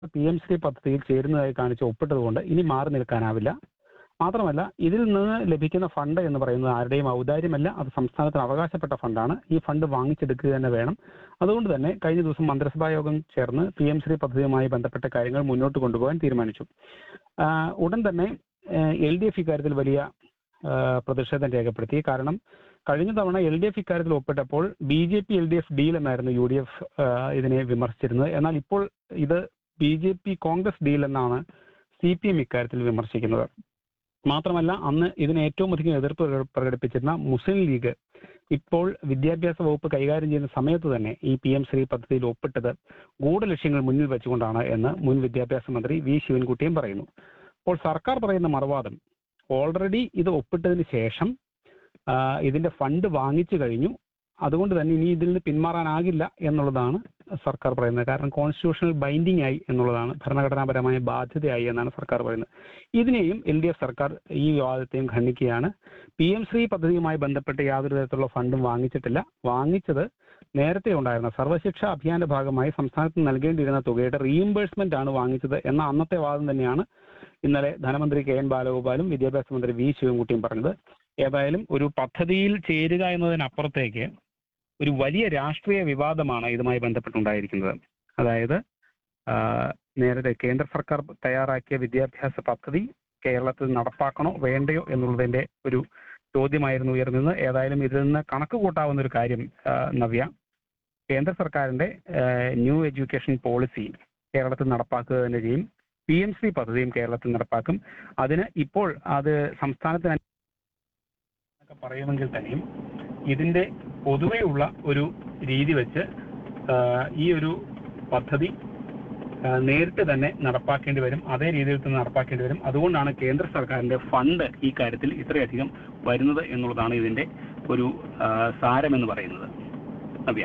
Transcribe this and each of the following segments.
P M Shri പദ്ധതിയിൽ ചേരുന്നതായി കാണിച്ച് ഒപ്പിട്ടതുകൊണ്ട് ഇനി മാറി നിൽക്കാനാവില്ല മാത്രമല്ല ഇതിൽ നിന്ന് ലഭിക്കുന്ന ഫണ്ട് എന്ന് പറയുന്നത് ആരുടെയും ഔദാര്യമല്ല അത് സംസ്ഥാനത്തിന് അവകാശപ്പെട്ട ഫണ്ടാണ് ഈ ഫണ്ട് വാങ്ങിച്ചെടുക്കുക തന്നെ വേണം അതുകൊണ്ട് തന്നെ കഴിഞ്ഞ ദിവസം മന്ത്രിസഭാ യോഗം ചേർന്ന് പി എം ശ്രീ പദ്ധതിയുമായി ബന്ധപ്പെട്ട കാര്യങ്ങൾ മുന്നോട്ട് കൊണ്ടുപോകാൻ തീരുമാനിച്ചു ആ, ഉടൻ തന്നെ എൽ ഡി എഫ് ഇക്കാര്യത്തിൽ വലിയ ആ, പ്രതിഷേധം രേഖപ്പെടുത്തി കാരണം കഴിഞ്ഞ തവണ എൽ ഡി എഫ് ഇക്കാര്യത്തിൽ ഒപ്പിട്ടപ്പോൾ B J P L D F deal എന്നായിരുന്നു യു ഡി എഫ് ഇതിനെ വിമർശിച്ചിരുന്നത് എന്നാൽ ഇപ്പോൾ ഇത് B J P Congress deal എന്നാണ് സി പി എം ഇക്കാര്യത്തിൽ വിമർശിക്കുന്നത് മാത്രമല്ല അന്ന് ഇതിന് ഏറ്റവും അധികം എതിർപ്പ് പ്രക- പ്രകടിപ്പിച്ചിരുന്ന മുസ്ലിം ലീഗ് ഇപ്പോൾ വിദ്യാഭ്യാസ വകുപ്പ് കൈകാര്യം ചെയ്യുന്ന സമയത്ത് തന്നെ ഈ പി എം ശ്രീ പദ്ധതിയിൽ ഒപ്പിട്ടത് ഗൂഢലക്ഷ്യങ്ങൾ മുന്നിൽ വെച്ചുകൊണ്ടാണ് എന്ന് മുൻ വിദ്യാഭ്യാസ മന്ത്രി വി ശിവൻകുട്ടിയും പറയുന്നു അപ്പോൾ സർക്കാർ പറയുന്ന മറുവാദം ഓൾറെഡി ഇത് ഒപ്പിട്ടതിന് ശേഷം ആ, ഇതിന്റെ ഫണ്ട് വാങ്ങിച്ചു കഴിഞ്ഞു അതുകൊണ്ട് തന്നെ ഇനി ഇതിൽ നിന്ന് പിന്മാറാനാകില്ല എന്നുള്ളതാണ് സർക്കാർ പറയുന്നത് കാരണം കോൺസ്റ്റിറ്റ്യൂഷണൽ ബൈൻഡിംഗ് ആയി എന്നുള്ളതാണ് ഭരണഘടനാപരമായ ബാധ്യതയായി എന്നാണ് സർക്കാർ പറയുന്നത് ഇതിനെയും എൽ ഡി എഫ് സർക്കാർ ഈ വിവാദത്തെയും ഖണ്ഡിക്കുകയാണ് പി എം ശ്രീ പദ്ധതിയുമായി ബന്ധപ്പെട്ട് യാതൊരു തരത്തിലുള്ള ഫണ്ടും വാങ്ങിച്ചിട്ടില്ല വാങ്ങിച്ചത് നേരത്തെ ഉണ്ടായിരുന്ന സർവശിക്ഷ അഭിയാന്റെ ഭാഗമായി സംസ്ഥാനത്ത് നൽകേണ്ടിയിരുന്ന തുകയുടെ റീഇംബേഴ്സ്മെന്റ് ആണ് വാങ്ങിച്ചത് എന്ന അന്നത്തെ വാദം തന്നെയാണ് ഇന്നലെ ധനമന്ത്രി കെ എൻ ബാലഗോപാലും വിദ്യാഭ്യാസ മന്ത്രി വി ശിവൻകുട്ടിയും പറഞ്ഞത് ഏതായാലും ഒരു പദ്ധതിയിൽ ചേരുക എന്നതിനപ്പുറത്തേക്ക് ഒരു വലിയ രാഷ്ട്രീയ വിവാദമാണ് ഇതുമായി ബന്ധപ്പെട്ടുണ്ടായിരിക്കുന്നത് അതായത് ആ, നേരത്തെ കേന്ദ്ര സർക്കാർ തയ്യാറാക്കിയ വിദ്യാഭ്യാസ പദ്ധതി കേരളത്തിൽ നടപ്പാക്കണോ വേണ്ടയോ എന്നുള്ളതിന്റെ ഒരു ചോദ്യമായിരുന്നു ഉയർന്നത് ഏതായാലും ഇതിൽ നിന്ന് കണക്ക് കൂട്ടാവുന്ന ഒരു കാര്യം ആ, നവ്യ കേന്ദ്ര സർക്കാരിന്റെ ആ, ന്യൂ എഡ്യൂക്കേഷൻ പോളിസി കേരളത്തിൽ നടപ്പാക്കുക തന്നെ ചെയ്യും പി എം സി പദ്ധതിയും കേരളത്തിൽ നടപ്പാക്കും അതിന് ഇപ്പോൾ അത് സംസ്ഥാനത്തിന് എന്നൊക്കെ പറയുമെങ്കിൽ തന്നെയും ഇതിന്റെ പൊതുവെയുള്ള ഒരു രീതി വെച്ച് ആ, ഈ ഒരു പദ്ധതി ആ, നേരിട്ട് തന്നെ നടപ്പാക്കേണ്ടി വരും അതേ രീതിയിൽ തന്നെ നടപ്പാക്കേണ്ടി വരും അതുകൊണ്ടാണ് കേന്ദ്ര സർക്കാരിന്റെ ഫണ്ട് ഈ കാര്യത്തിൽ ഇത്രയധികം വരുന്നത് എന്നുള്ളതാണ് ഇതിന്റെ ഒരു ആ, സാരമെന്ന് പറയുന്നത് നവ്യ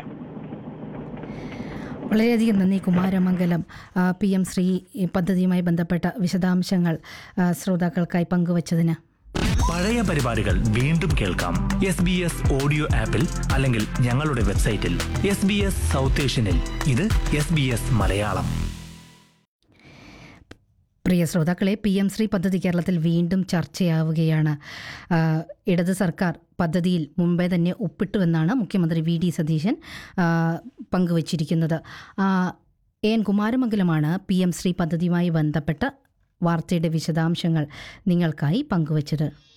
വളരെയധികം നന്ദി കുമാരമംഗലം പി എം ശ്രീ പദ്ധതിയുമായി ബന്ധപ്പെട്ട വിശദാംശങ്ങൾ ആ, ശ്രോതാക്കൾക്കായി പങ്കുവച്ചതിന് പഴയ പരിപാടികൾ വീണ്ടും കേൾക്കാം എസ് ബി എസ് ഓഡിയോ ആപ്പിൽ അല്ലെങ്കിൽ ഞങ്ങളുടെ വെബ്സൈറ്റിൽ എസ് ബി എസ് സൗത്ത് ഏഷ്യനിൽ ഇത് എസ് ബി എസ് മലയാളം പ്രിയ ശ്രോതാക്കളെ പി എം ശ്രീ പദ്ധതി കേരളത്തിൽ വീണ്ടും ചർച്ചയാവുകയാണ് ആ, ഇടത് സർക്കാർ പദ്ധതിയിൽ മുമ്പേ തന്നെ ഒപ്പിട്ടുവെന്നാണ് മുഖ്യമന്ത്രി വി ഡി സതീശൻ ആ, പങ്കുവച്ചിരിക്കുന്നത് ആ, എ എൻ കുമാരമംഗലമാണ് പി എം ശ്രീ പദ്ധതിയുമായി ബന്ധപ്പെട്ട വാർത്തയുടെ വിശദാംശങ്ങൾ നിങ്ങൾക്കായി പങ്കുവച്ചത്